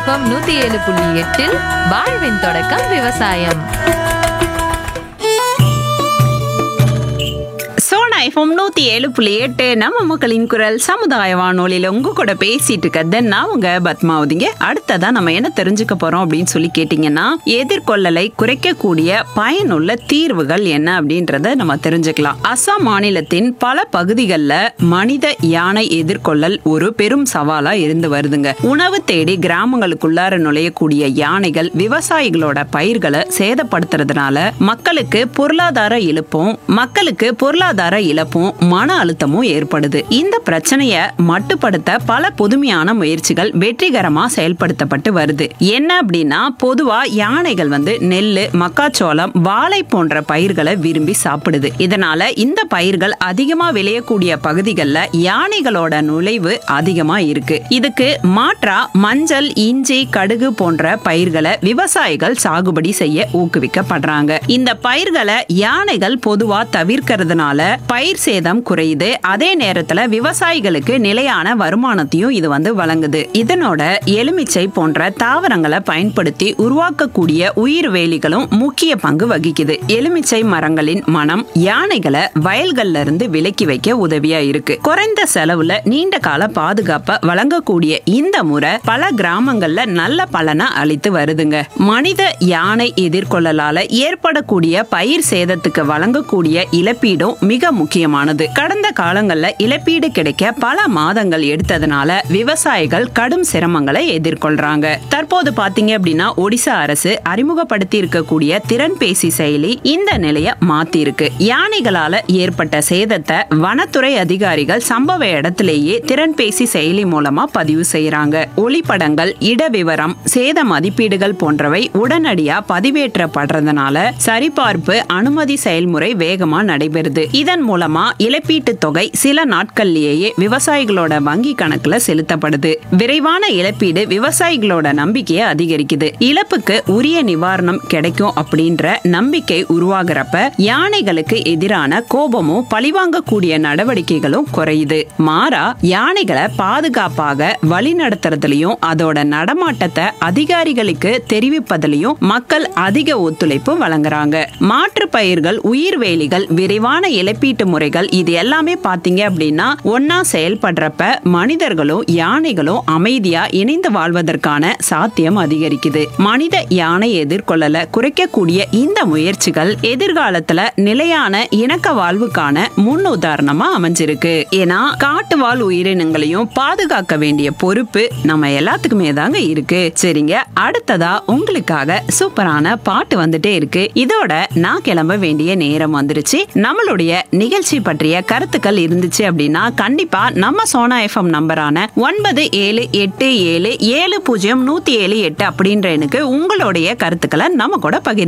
FM நூத்தி ஏழு புள்ளி எட்டில் வாழ்வின் தொடக்கம் விவசாயம் சோனா எஃப்எம் நூத்தி ஏழு புள்ளி எட்டு நம்ம மக்களின் குரல் சமுதாய வானொலியில உங்க கூட பேசிட்டு இருக்கிறது நான் உங்க பத்மாவதிங்க அடுத்ததா நம்ம என்ன தெரிஞ்சுக்க போறோம் அப்படின்னு சொல்லி கேட்டீங்கன்னா எதிர்கொள்ளலை குறைக்கக்கூடிய பயனுள்ள தீர்வுகள் என்ன அப்படின்றத நம்ம தெரிஞ்சுக்கலாம் அசாம் மாநிலத்தின் பல பகுதிகளில் மனித யானை எதிர்கொள்ளல் ஒரு பெரும் சவாலா இருந்து வருதுங்க உணவு தேடி கிராமங்களுக்குள்ளார நுழையக்கூடிய யானைகள் விவசாயிகளோட பயிர்களை சேதப்படுத்துறதுனால மக்களுக்கு பொருளாதார இழப்பும் மக்களுக்கு பொருளாதார இழப்பும் மன அழுத்தமும் ஏற்படுது இந்த பிரச்சனைய மட்டுப்படுத்த பல புதுமையான முயற்சிகள் வெற்றிகரமா செயல்படுத்தப்பட்டு வருது என்ன அப்படின்னா பொதுவா யானைகள் வந்து நெல்லு மக்காச்சோளம் வாழை போன்ற பயிர்களை விரும்பி சாப்பிடுது இதனால இந்த பயிர்கள் அதிகமா விளையக்கூடிய பகுதிகளில் யானைகளோட நுழைவு அதிகமா இருக்கு இதுக்கு மாற்றா மஞ்சள் இஞ்சி கடுகு போன்ற பயிர்களை விவசாயிகள் சாகுபடி செய்ய ஊக்குவிக்கப்படுறாங்க இந்த பயிர்களை யானைகள் பொதுவா தவிர்க்கிறதுனால பயிர் சேதம் குறையுது அதே நேரத்துல விவசாயிகளுக்கு நிலையான வருமானத்தையும் இது வந்து வழங்குது இதனோட எலுமிச்சை போன்ற தாவரங்களை பயன்படுத்தி உருவாக்கக்கூடிய உயிர் வேலிகளும் முக்கிய பங்கு வகிக்குது எலுமிச்சை மரங்களின் மனம் யானைகளை வயல்கள்ல இருந்து விலக்கி வைக்க உதவியா இருக்கு குறைந்த செலவுல நீண்ட கால பாதுகாப்பை வழங்கக்கூடிய இந்த முறை பல கிராமங்கள்ல நல்ல பலனை அளித்து வருதுங்க மனித யானை எதிர்கொள்ளலால ஏற்படக்கூடிய பயிர் சேதத்துக்கு வழங்கக்கூடிய இழப்பீடும் மிக முக்கியமானது கடந்த காலங்கள்ல இழப்பீடு கிடைக்க பல மாதங்கள் எடுத்ததுனால விவசாயிகள் கடும் சிரமங்களை எதிர்கொள்றாங்க தற்போது பாத்தீங்க அப்படின்னா ஒடிசா அரசு அறிமுகப்படுத்தி இருக்கக்கூடிய திறன் பேசி செயலி இந்த நிலைய மாத்தி இருக்கு யானைகளால ஏற்பட்ட சேதத்தை வனத்துறை அதிகாரிகள் சம்பவ இடத்திலேயே திறன் பேசி செயலி மூலமா பதிவு செய்யறாங்க ஒளிப்படங்கள் இட விவரம் சேத மதிப்பீடுகள் போன்றவை உடனடியா பதிவேற்றப்படுறதுனால சரிபார்ப்பு அனுமதி செயல்முறை வேகமா நடைபெறுது இதன் மூலமா இழப்பீட்டு தொகை சில நாட்கள்லேயே விவசாயிகளோட வங்கி கணக்குல செலுத்தப்படுது விரைவான இழப்பீடு விவசாயிகளோட நம்பிக்கையை அதிகரிக்குது இழப்புக்கு உரிய நிவாரணம் கிடைக்கும் அப்படின்ற நம்பிக்கை உருவாகிறப்ப யானைகளுக்கு எதிரான கோபமும் பழிவாங்கக்கூடிய நடவடிக்கைகளும் குறையுது மாறா யானைகளை பாதுகாப்பாக வழிநடத்துறதுலயும் அதோட நடமாட்டத்தை அதிகாரிகளுக்கு தெரிவிப்பதிலையும் மக்கள் அதிக ஒத்துழைப்பு வழங்குறாங்க மாற்று பயிர்கள் உயிர்வேலிகள் விரைவான இழப்பீட்டு முறைகள் இது எல்லாமே பாத்தீங்க அப்படின்னா ஒன்னா செயல்படுறப்ப மனிதர்களும் யானைகளும் அமைதியா இணைந்து வாழ்வதற்கான சாத்தியம் அதிகரிக்குது மனித யானை எதிர்கொள்ளல குறைக்கக்கூடிய இந்த முயற்சிகள் எதிர்காலத்துல நிலையான இணக்க வாழ்வுக்கான முன் உதாரணமா அமைஞ்சிருக்கு ஏன்னா காட்டு வாழ் உயிரினங்களையும் பாதுகாக்க வேண்டிய பொறுப்பு நம்ம எல்லாத்துக்குமே தாங்க இருக்கு சரிங்க அடுத்ததா உங்களுக்காக சூப்பரான பாட்டு வந்துட்டே இருக்கு இதோட நான் கிளம்ப வேண்டிய நேரம் வந்துருச்சு நம்மளுடைய நிகழ்ச்சி பற்றிய கருத்துக்கள் இருந்துச்சு அப்படின்னா கண்டிப்பா நம்ம சோனா எஃப்எம் நம்பரான ஒன்பது ஏழு எட்டு ஏழு ஏழு பூஜ்ஜியம் நூத்தி ஏழு எட்டு அப்படின்ற எனக்கு உங்களுடைய கருத்துக்களை நம்ம கூட பகிர்ந்து